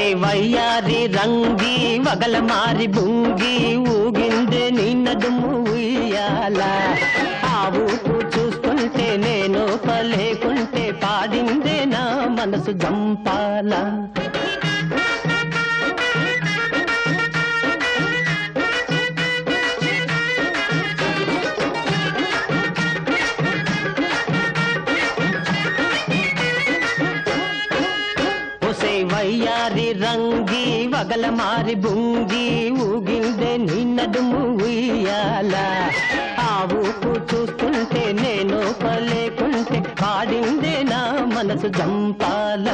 ఒసే వయ్యారి రంగి వగల మారి బుంగి ఊగిందే నీ నడుము ఉయ్యాల ఆ ఊపు చూస్తుంటే నేను పలేకుంటే పాడిందే నా మనసు జంపాల ఒసే వయ్యారి రంగి వగల మారి బుంగి ఊగిందే నీ నడుము ఉయ్యాల ఆ ఊపు చూస్తుంటే నేను పలేకుంటే పాడిందే నా మనసు జంపాల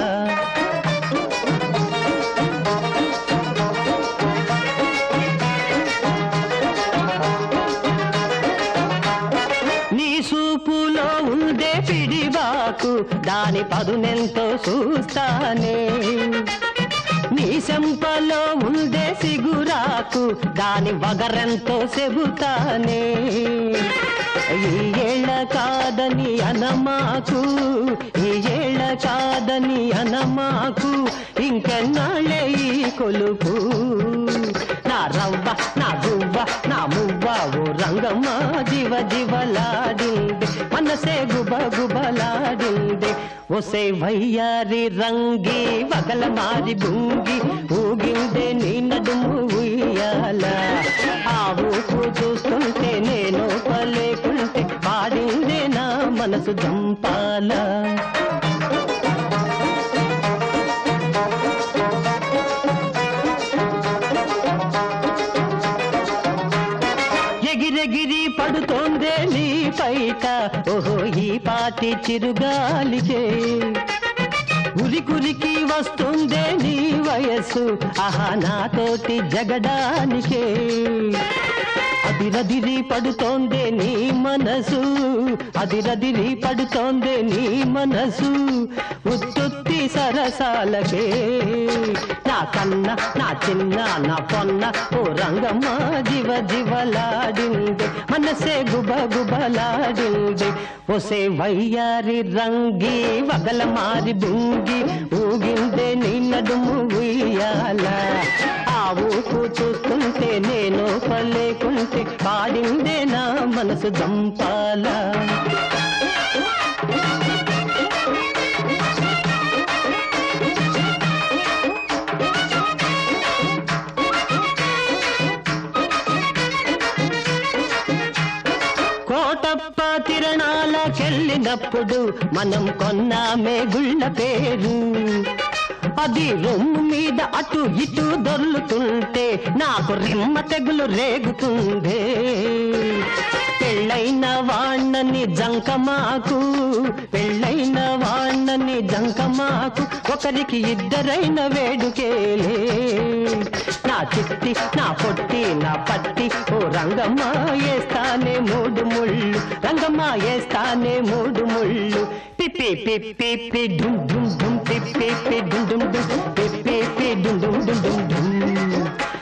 నీ సూపులో ఉందే పిడిబాకు దాని పదునెంతో చూస్తానే నీ చెంపలో ఉందే సిగురాకు దాని వగరెంతో చెబుతానే ఈ ఏళ్ళ కాదని అనమాకు ఈ ఏళ్ళ కాదని అనమాకు ఇంకెన్నాళ్ళే ఈ కొలుపు నా రవ్వ నా గువ్వ నా మువ్వ ఓ రంగమ్మ జీవ జీవలాడింది మనసే గుబ గుబలాడింది ఒసే వయ్యారి రంగి వగల మారి బుంగి ఊగిందే నీ నడుము ఉయ్యాల ఆ ఊపు చూస్తుంటే నేను పలేకుంటే పాడిందే నా మనసు జంపాల ఎగిరెగిరి పడుతోందే నీ పైట ఓహో ఈ పాటి చిరుగాలికే ఉరికురికి వస్తుందే నీ వయస్సు ఆహా నాతోటి జగడానికే అదిరదిరి పడుతోందే నీ మనసు అదిరదిరి పడుతోందే నీ మనసు ఉత్తుత్తి సరసాలకే నా కన్న నా చిన్న నా పొన్న ఓ రంగమ్మ జీవ జీవలాడింది మనసే గుబ గుబలాడింది ఒసే వయ్యారి రంగి వగల మారి బుంగి ఊగిందే నీ నడుము ఉయ్యాల ఆ ఊపు చూస్తుంటే నేను పలేకుంటే పాడిందే నా మనసు జంపాల కోటప్ప తిరణాలకెళ్ళినప్పుడు మనం కొన్నామే గుళ్ళ పేరు అది రొమ్ము మీద అటు ఇటు దొర్లుతుంటే నాకు రిమ్మ తెగులు రేగుతుందే పెళ్ళైన వాణ్ణని జంకమాకు పెళ్ళైన వాణ్ణని జంకమాకు ఒకరికి ఇద్దరైన వేడుకేలే నా చిట్టి నా పొట్టి నా పట్టి ఓ రంగమ్మ వేస్తానే మూడు ముళ్ళు రంగమ్మ వేస్తానే మూడు ముళ్ళు పిప్పి పిప్పి పి డుమ్ డుమ్ డుమ్ పిప్పి పి డుమ్ డుమ్ డుమ్ పిప్పి పి డుమ్ డుమ్ డుమ్ డుమ్ డుమ్